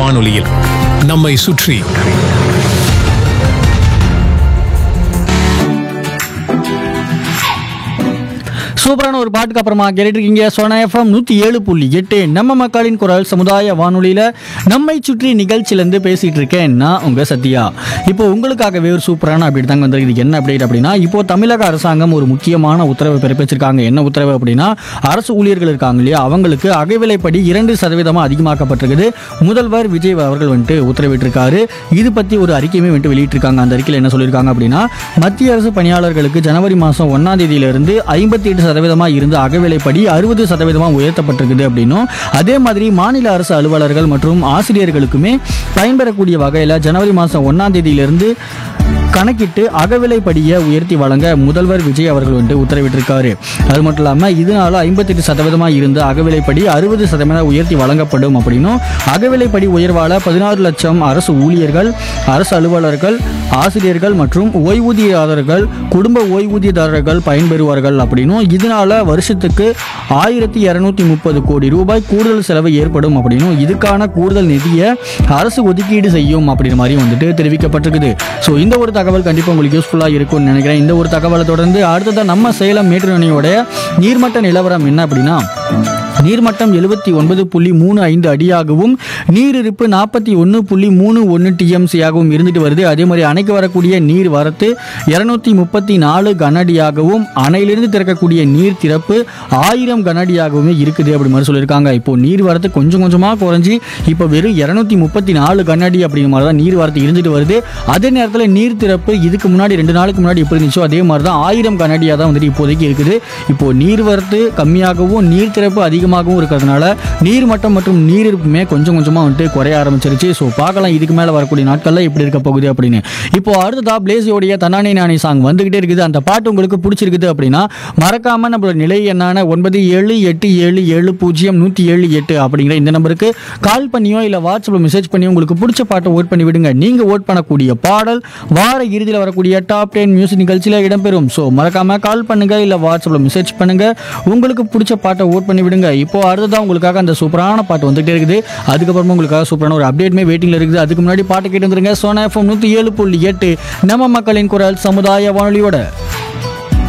வானொலியில் நம்மை சுற்றி சூப்பரான ஒரு பாட்டுக்கு அப்புறமா கேட்டுருக்கீங்க சோனா எஃப்எம் நூற்றி ஏழு புள்ளி எட்டு நம்ம மக்களின் குரல் சமுதாய வானொலியில் நம்மை சுற்றி நிகழ்ச்சியிலேருந்து பேசிகிட்டு இருக்கேன் நான் உங்கள் சத்யா இப்போ உங்களுக்காகவே ஒரு சூப்பரான அப்டேட் தாங்க வந்திருக்கு இது என்ன அப்டேட் அப்படின்னா இப்போ தமிழக அரசாங்கம் ஒரு முக்கியமான உத்தரவை பிறப்பிச்சிருக்காங்க என்ன உத்தரவு அப்படின்னா அரசு ஊழியர்கள் இருக்காங்க இல்லையா அவங்களுக்கு அகவிலைப்படி இரண்டு சதவீதமாக அதிகமாக்கப்பட்டிருக்குது முதல்வர் விஜய் அவர்கள் வந்துட்டு உத்தரவிட்டிருக்காரு இது பற்றி ஒரு அறிக்கையுமே வந்துட்டு வெளியிட்டிருக்காங்க அந்த அறிக்கையில் என்ன சொல்லியிருக்காங்க அப்படின்னா மத்திய அரசு பணியாளர்களுக்கு ஜனவரி மாதம் ஒன்றாம் தேதியிலிருந்து ஐம்பத்தி எட்டு சதவீதமாக இருந்து அகவிலைப்படி அறுபது சதவீதமாக உயர்த்தப்பட்டிருக்குது அப்படின்னும் அதே மாதிரி மாநில அரசு அலுவலர்கள் மற்றும் ஆசிரியர்களுக்குமே பயன்பெறக்கூடிய வகையில் ஜனவரி மாதம் ஒன்றாம் தேதியிலிருந்து கணக்கிட்டு அகவிலைப்படியை உயர்த்தி வழங்க முதல்வர் விஜய் அவர்கள் வந்து உத்தரவிட்டிருக்காரு அது மட்டும் இல்லாமல் இதனால ஐம்பத்தெட்டு சதவீதமாக இருந்த அகவிலைப்படி அறுபது சதவீதம் உயர்த்தி வழங்கப்படும் அப்படின்னும் அகவிலைப்படி உயர்வால பதினாறு லட்சம் அரசு ஊழியர்கள் அரசு அலுவலர்கள் ஆசிரியர்கள் மற்றும் ஓய்வூதியதாரர்கள் குடும்ப ஓய்வூதியதாரர்கள் பயன்பெறுவார்கள் அப்படின்னும் இதனால வருஷத்துக்கு ஆயிரத்தி இரநூத்தி முப்பது கோடி ரூபாய் கூடுதல் செலவு ஏற்படும் அப்படின்னும் இதுக்கான கூடுதல் நிதியை அரசு ஒதுக்கீடு செய்யும் அப்படின்ற மாதிரி வந்துட்டு தெரிவிக்கப்பட்டிருக்குது ஸோ இந்த ஒரு தகவல் கண்டிப்பாக உங்களுக்கு யூஸ்ஃபுல்லாக இருக்கும்னு நினைக்கிறேன் இந்த ஒரு தகவலை தொடர்ந்து அடுத்ததாக நம்ம சேலம் மேட்டூர் அணையோடைய நீர்மட்ட நிலவரம் என்ன அப்படின்னா நீர்மட்டம் எழுபத்தி ஒன்பது புள்ளி மூணு ஐந்து அடியாகவும் நீரிருப்பு நாற்பத்தி ஒன்று புள்ளி மூணு ஒன்று டிஎம்சியாகவும் இருந்துட்டு வருது அதே மாதிரி அணைக்கு வரக்கூடிய நீர் வரத்து இரநூத்தி முப்பத்தி நாலு கனஅடியாகவும் அணையிலிருந்து திறக்கக்கூடிய நீர் திறப்பு ஆயிரம் கனஅடியாகவுமே இருக்குது அப்படி மாதிரி சொல்லியிருக்காங்க இப்போ நீர் வரத்து கொஞ்சம் கொஞ்சமாக குறைஞ்சி இப்போ வெறும் இரநூத்தி முப்பத்தி நாலு கண்ணாடி அப்படிங்கிற மாதிரி தான் நீர் வரத்து இருந்துட்டு வருது அதே நேரத்தில் நீர் திறப்பு இதுக்கு முன்னாடி ரெண்டு நாளுக்கு முன்னாடி எப்படி இருந்துச்சோ அதே மாதிரி தான் ஆயிரம் கண்ணாடியாக தான் வந்துட்டு இப்போதைக்கு இருக்குது இப்போ நீர் வரத்து கம்மியாகவும் நீர் திறப்பு அதிகமாகவும் இருக்கிறதுனால நீர் மட்டம் மற்றும் நீர் இருப்புமே கொஞ்சம் கொஞ்சமாக வந்துட்டு குறைய ஆரம்பிச்சிருச்சு ஸோ பார்க்கலாம் இதுக்கு மேலே வரக்கூடிய நாட்களில் எப்படி இருக்க போகுது அப்படின்னு இப்போ அடுத்ததா பிளேஸியோடைய தன்னானே நானே சாங் வந்துகிட்டே இருக்குது அந்த பாட்டு உங்களுக்கு பிடிச்சிருக்குது அப்படின்னா மறக்காம நம்மளோட நிலை என்னான ஒன்பது ஏழு எட்டு ஏழு ஏழு பூஜ்ஜியம் நூற்றி ஏழு எட்டு அப்படிங்கிற இந்த நம்பருக்கு கால் பண்ணியோ இல்லை வாட்ஸ்அப்பில் மெசேஜ் பண்ணியோ உங்களுக்கு பிடிச்ச பாட்டை ஓட் பண்ணி விடுங்க நீங்கள் ஓட் பண்ணக்கூடிய பாடல் வார இறுதியில் வரக்கூடிய டாப் டென் மியூசிக் நிகழ்ச்சியில் இடம்பெறும் ஸோ மறக்காம கால் பண்ணுங்க இல்லை வாட்ஸ்அப்பில் மெசேஜ் பண்ணுங்க உங்களுக்கு பிடிச்ச பாட்டை ஓட் பண்ணி விடுங்க இப்போ அடுத்ததான் உங்களுக்காக அந்த சூப்பரான பாட்டு வந்துகிட்டே இருக்குது அதுக்கப்புறமா உங்களுக்காக சூப்பரான ஒரு அப்டேட்மே வெயிட்டிங்ல இருக்குது அதுக்கு முன்னாடி பாட்டு கேட்டு வந்துருங்க சோனா எஃப்எம் நூற்றி ஏழு புள்ளி எட்டு நம்ம மக்களின் குரல் சமுதாய வானொலியோட